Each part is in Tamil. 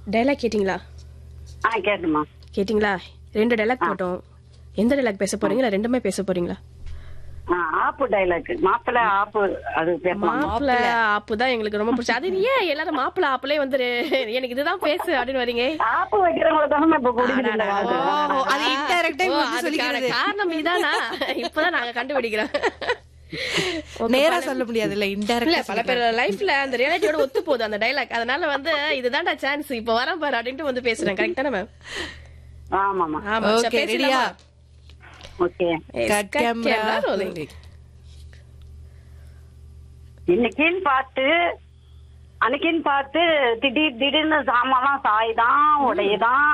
டைலாக் கேட்டிங்களா ஆ கேட்டுமா கேட்டிங்களா ரெண்டு டைலாக் போட்டோம் எந்த டைலாக் பேச போறீங்களா ரெண்டுமே பேச போறீங்களா ஆ, ஆப்பு டைலாக் மாப்பிள்ளை ஆப்பு அது பேசலாம் மாப்பிள்ள ஆப்பு தான் எங்களுக்கு ரொம்ப பிடிச்சது அது ஏன் எல்லாரும் மாப்பிள்ள ஆப்புலே வந்து எனக்கு இதுதான் பேசு அப்படின்னு வரீங்க ஆப்பு வைக்கிறவங்கள தானே இப்ப குடிக்குது இந்த காலத்துல. ஓ, அது இன்டைரக்டா ஓ, வந்து அதுக்கான சொல்லிக்கிறது காரணம் இதானா இப்பதான் நாங்க கண்டுபிடிக்கிறோம் நேரா சொல்ல முடியாது இல்ல இல்ல இன்டைரக்டா பல பேர் லைஃப்ல அந்த ரியாலிட்டியோட ஒத்து போகுது அந்த டைலாக் அதனால வந்து இதுதான்டா சான்ஸ் இப்ப வரேன் பாரு அப்படின்ட்டு வந்து பேசுறேன் கரெக்ட் தானே மேம் ஆமாமா ஆமா சரி, ஓகே ரெடியா பேசலாமா? Okay Yes, cut cut camera camera rolling. இன்னைக்குன்னு பார்த்து அன்னைக்குன்னு பார்த்து திடீர் திடீர்னு சாமான்லாம் சாய்தான் உடையதான்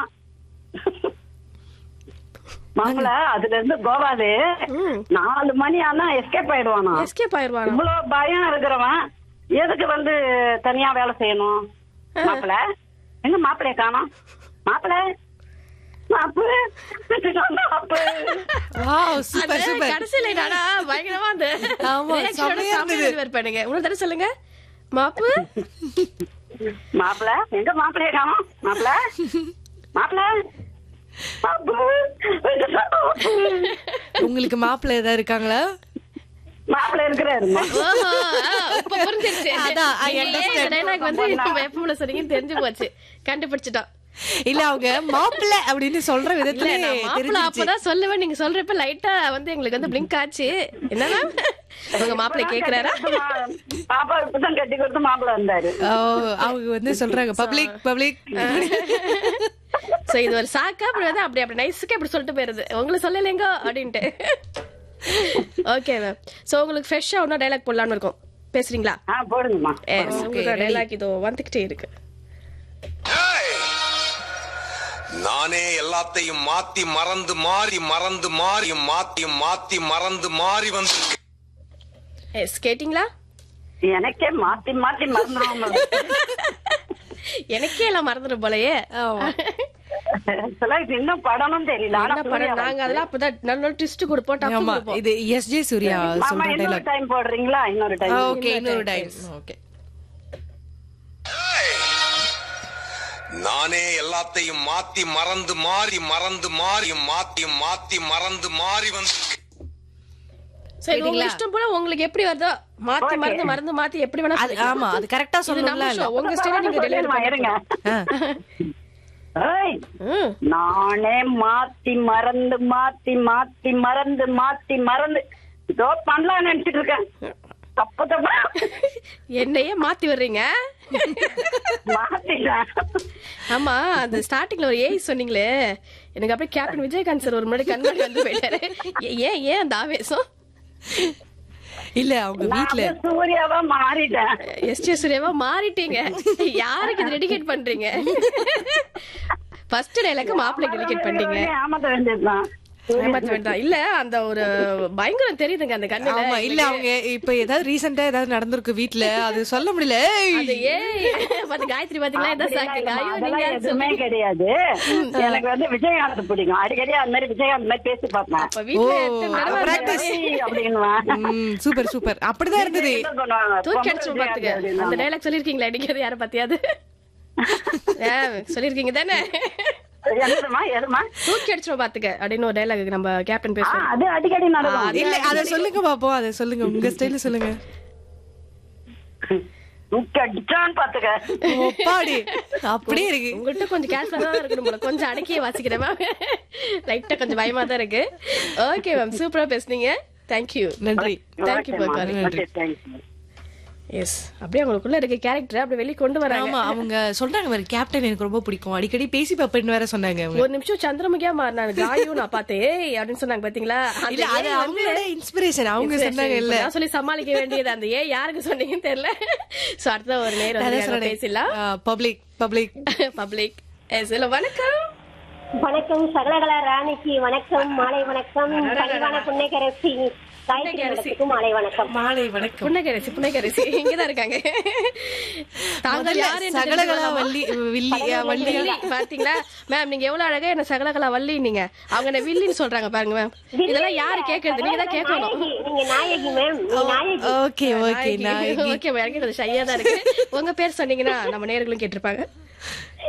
மாப்பிள்ள அதுல இருந்து கோவாது ம். நாலு மணி ஆனா எஸ்கேப் ஆயிடுவானா எஸ்கேப் ஆயிருவானா இவ்வளவு பயம் இருக்கிறவன் எதுக்கு வந்து தனியா வேலை செய்யணும் மாப்பிள்ள எங்க மாப்பிள்ளைய காணோம் மாப்பிள்ள மாப்பு மாப்பு வாவ் சூப்பர் அந்த சூப்பர் கடைசியில என்னடா பயங்கரமா அந்த ஆமா, reaction ஓட செமையா செமையா இருந்தது. deliver பண்ணுங்க இன்னொரு தடவை சொல்லுங்க மாப்பு மாப்பிள்ள எங்க மாப்பிள்ளைய காணோம் மாப்பிள்ள மாப்பிள்ள மாப்பு உங்களுக்கு மாப்பிள்ளை ஏதாவது இருக்காங்களா மாப்பிள்ள இருக்கிறாருமா ஓஹோ, ஆ, இப்ப புரிஞ்சிருச்சு. அதான், I நீங்க ஏன் இந்த dialogue வந்து இப்ப எப்பவுல சொன்னீங்கன்னு தெரிஞ்சு போச்சு கண்டுபிடிச்சிட்டோம் இல்ல அவங்க மாப்பிள்ளை அப்படின்னு சொல்ற இல்ல விதத்துல நான் மாப்பிள்ள தெரிஞ்சிருச்சு அப்பதான் சொல்லுவேன் நீங்க சொல்றப்ப லைட்டா வந்து எங்களுக்கு வந்து பிளிங்க் ஆச்சு என்னன்னா உங்க மாப்பிள்ளை கேக்குறாரா பாப்பா இப்பதான் கட்டி கொடுத்து மாப்பிள்ள வந்தாரு ஓ அவங்க வந்து சொல்றாங்க பப்ளிக் பப்ளிக் சோ இது ஒரு சாக்கா அப்படி வந்து அப்படி அப்படி நைஸுக்கு அப்படி சொல்லிட்டு போயிருது உங்களுக்கு சொல்லலைங்க அப்படின்ட்டு ஓகே மேம் சோ உங்களுக்கு ஃப்ரெஷ்ஷா ஒன்னும் டைலாக் போடலாம்னு இருக்கும் பேசுறீங்களா ஆ போடுங்கம்மா Yes, உங்களோட டைலாக் இதோ வந்துகிட்டே இருக்கு ஏய்! நானே எல்லாத்தையும் மாத்தி மறந்து மாறி மறந்து மாறி மாத்தி மாத்தி மறந்து மாறி வந்து எஸ் கேட்டிங்களா எனக்கே மாத்தி மாத்தி மறந்துடுவோம் எனக்கே எல்லாம் மறந்துடும் போலயே சில இன்னும் படமும் தெரியல ஆனா என்ன பண்ண நாங்க அதெல்லாம் அப்பதான் நல்ல நல்ல ட்விஸ்ட் கொடுப்போம் டப்பு ஆமா கொடுப்போம் இது எஸ் ஜே சூர்யா மாமா சொல்ற இன்னொரு டைலாக் டைம் போடுறீங்களா இன்னொரு டைம் ஓகே இன்னொரு டைம் ஓகே நானே எல்லாத்தையும் மாத்தி மறந்து மாறி மறந்து மாறி மாத்தி மாத்தி மறந்து மாறி வந்து சரி உங்க இஷ்டம் போல உங்களுக்கு எப்படி வருதோ மாத்தி மறந்து மறந்து மாத்தி எப்படி வேணா அது ஆமா அது கரெக்டா இது நம்ம சொல்லணும்ல இல்ல show. உங்க ஸ்டைல நீங்க டெலிவரி இருங்க ஏய், ம் நானே மாத்தி மறந்து மாத்தி மாத்தி மறந்து மாத்தி மறந்து இதோ பண்ணலாம் நினைச்சிட்டு இருக்கேன் தப்பு தப்பா என்னையே மாத்தி வர்றீங்க மாத்திட்டேன் ஆமா அந்த ஸ்டார்டிங்ல ஒரு ஏய் சொன்னீங்களே எனக்கு அப்படியே கேப்டன் விஜயகாந்த் சார் ஒரு முன்னாடி கண்மாடி வந்து போயிட்டாரு ஏ- ஏன் ஏன் அந்த ஆவேசம் இல்ல அவங்க நான் வீட்ல வந்து சூர்யாவா மாறிட்டேன் எஸ் ஜே சூர்யாவா மாறிட்டீங்க யாருக்கு இது டெடிகேட் பண்றீங்க ஃபர்ஸ்ட் டைலாக் மாப்பிள்ளை டெடிகேட் பண்றீங்க ஏமாத்த வேண்டியதுதான் ஏமாத்த வேண்டாம் இல்ல அந்த ஒரு பயங்கரம் தெரியுதுங்க அந்த கண்ணுல ஆமா இல்ல அவங்க இப்ப ஏதாவது ரீசெண்டா ஏதாவது நடந்திருக்கு வீட்ல அது சொல்ல முடியல ஏய், அது ஏய் பாத்து காயத்ரி பாத்தீங்களா இதான் சாக்கு அப்படிலாம் ஐயோ அதெல்லாம் நீங்க எதுவுமே கிடையாது எனக்கு வந்து விஜயகாந்த் பிடிக்கும் அடிக்கடி அந்த மாதிரி விஜயகாந்த் மாதிரி பேசி பார்ப்பேன் அப்ப வீட்டுல ஓ, எத்தனை தடவை அப்ப அந்த practice. மாதிரி ஏய், அப்படின்னுவேன் ம், சூப்பர் சூப்பர் அப்படிதான் இருந்தது இது பண்ணுவாங்க. தூக்கி பொம்பளை அடிச்சு விஜயகாந்த் பாத்துக்க அந்த அப்படின்னுவாங்க. டைலாக் சொல்லிருக்கீங்களா அடிக்கிறது யார பாத்தியாது சொல்லிருக்கீங்க தானே என்னதும்மா, எதும்மா? தூக்கி அடிச்சிடும் பாத்துக்க அப்படின்னு ஒரு டைலாக் நம்ம கேப்டன் ஆ, பேசுவோம் அது அடிக்கடி நடக்கும் இல்ல அத சொல்லுங்க பாப்போம் அத சொல்லுங்க உங்க ஸ்டைல சொல்லுங்க தூக்கி அடிச்சான்னு பாத்துக்க ஒப்பாடி அப்படியே இருக்கு உங்கள்கிட்ட கொஞ்சம் கேர்ஃபுல்லா தான் இருக்கணும் போல கொஞ்சம் அடக்கியே வாசிக்கிறேன் மேம் லைட்டா கொஞ்சம் பயமா தான் இருக்கு ஓகே மேம் சூப்பரா பேசுனீங்க தேங்க்யூ நன்றி thank you for calling Okay, thank you. Yes அப்படியே உங்களுக்குள்ள இருக்க கேரக்டர் அப்படியே வெளிய கொண்டு வராங்க ஆமா அவங்க சொல்றாங்க பாரு கேப்டன் எனக்கு ரொம்ப பிடிக்கும் அடிக்கடி பேசி பாப்பேன்னு வேற சொன்னாங்க அவங்க ஒரு நிமிஷம் சந்திரமுகியா மாறினாங்க காயும் நான் பார்த்தேன் ஏய் அப்படின்னு சொன்னாங்க பாத்தீங்களா அந்த இல்ல அது ஏய் வந்து- அவங்களோட இன்ஸ்பிரேஷன் அவங்க சரி, சொன்னாங்க சரி, இல்ல இப்ப நான் சொல்லி சமாளிக்க வேண்டியது அந்த ஏன் யாருக்கு சொன்னீங்கன்னு தெரியல சோ அடுத்த ஒரு நேரம் அதான் வந்து சொன்னேன். பேசலாம் ஆ, பப்ளிக் பப்ளிக் பப்ளிக் எஸ் இல்ல வணக்கம் வணக்கம் சகலகலா ராணிக்கு வணக்கம் மாலை வணக்கம் கனிவான புன்னைக்கரசி காயத்ரி மேடத்துக்கு மாலை வணக்கம் மாலை வணக்கம் புன்னகரசி புன்னகரசி இங்கதான் இருக்காங்க தாங்கள் முதல்ல யார் என்று சகலகலா தெரிந்து வள்ளி வில்லி ஆ, வள்ளி வில்லி பாத்தீங்களா மேம் நீங்க எவ்வளவு அழகா என்ன சகலகலா வள்ளி நீங்க அவங்க என்ன வில்லின்னு சொல்றாங்க பாருங்க மேம் இதெல்லாம் யாரு கேக்குறது நீங்க தான் கேட்கணும் நாயகி நீங்க நாயகி மேம் நீ நாயகி ஓகே ஓகே நான் ஓகே எனக்கு கொஞ்சம் ஷையா தான் இருக்கு உங்க பேர் சொன்னீங்கன்னா நம்ம நேர்களும் கேட்டிருப்பாங்க